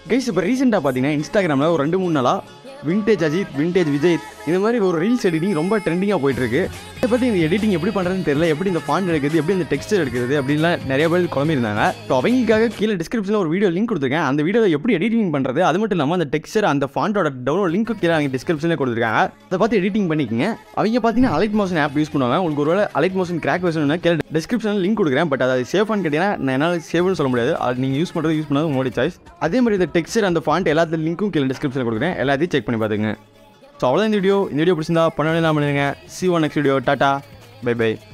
guys இப்போ ரீசெண்டாக பார்த்தீங்கன்னா இன்ஸ்டாகிராமில் ஒரு ரெண்டு மூணு நாளாக விண்டேஜ் அஜித் விண்டேஜ் விஜய் இந்த மாதிரி ஒரு ரீல்ஸ் எடிட்டிங் ரொம்ப ட்ரெண்டிங்காக போயிட்டு இருக்கு இதை பற்றி இந்த எடிட்டிங் எப்படி பண்ணுறதுன்னு தெரியல எப்படி இந்த ஃபாண்ட் எடுக்கிறது எப்படி இந்த டெக்ஸ்டர் எடுக்கிறது அப்படின்லாம் நிறைய பேர் குழம்பிருந்தாங்க ஸோ அவங்களுக்காக கீழே டிஸ்கிரிப்ஷனில் ஒரு வீடியோ லிங்க் கொடுத்துருக்கேன் அந்த வீடியோவில் எப்படி எடிட்டிங் பண்ணுறது அது மட்டும் இல்லாமல் அந்த டெக்ஸ்டர் அந்த ஃபாண்டோட டவுன்லோட் லிங்க் கீழே அவங்க டிஸ்கிரிப்ஷனில் கொடுத்துருக்காங்க அதை பார்த்து எடிட்டிங் பண்ணிக்கங்க அவங்க பார்த்தீங்கன்னா அலைட் மோஷன் ஆப் யூஸ் பண்ணுவாங்க உங்களுக்கு ஒருவேளை அலைட் மோஷன் கிராக் வேணும் கீழே டிஸ்கிரிப்ஷனில் லிங்க் கொடுக்குறேன் பட் அது சேஃபான்னு கேட்டீங்கன்னா நான் என்னால் சேவ்னு சொல்ல முடியாது அது நீங்கள் யூஸ் பண்ணுறது யூஸ் பண்ணது உங்களோட சாய்ஸ் அதே மாதிரி இந்த டெக்ஸ்டர் அந்த ஃபாண்ட் எல்லாத்து லிங்க்கும் கீழே டிஸ்கிரிப்ஷனில் கொடுக்குறேன் எல்லாத்தையும் செக் பண்ணி பார்த்துங்க ஸோ அவ்வளோதான் இந்த வீடியோ இந்த வீடியோ பிடிச்சிருந்தா பண்ணலாம் பண்ணுங்க see on next video tata bye by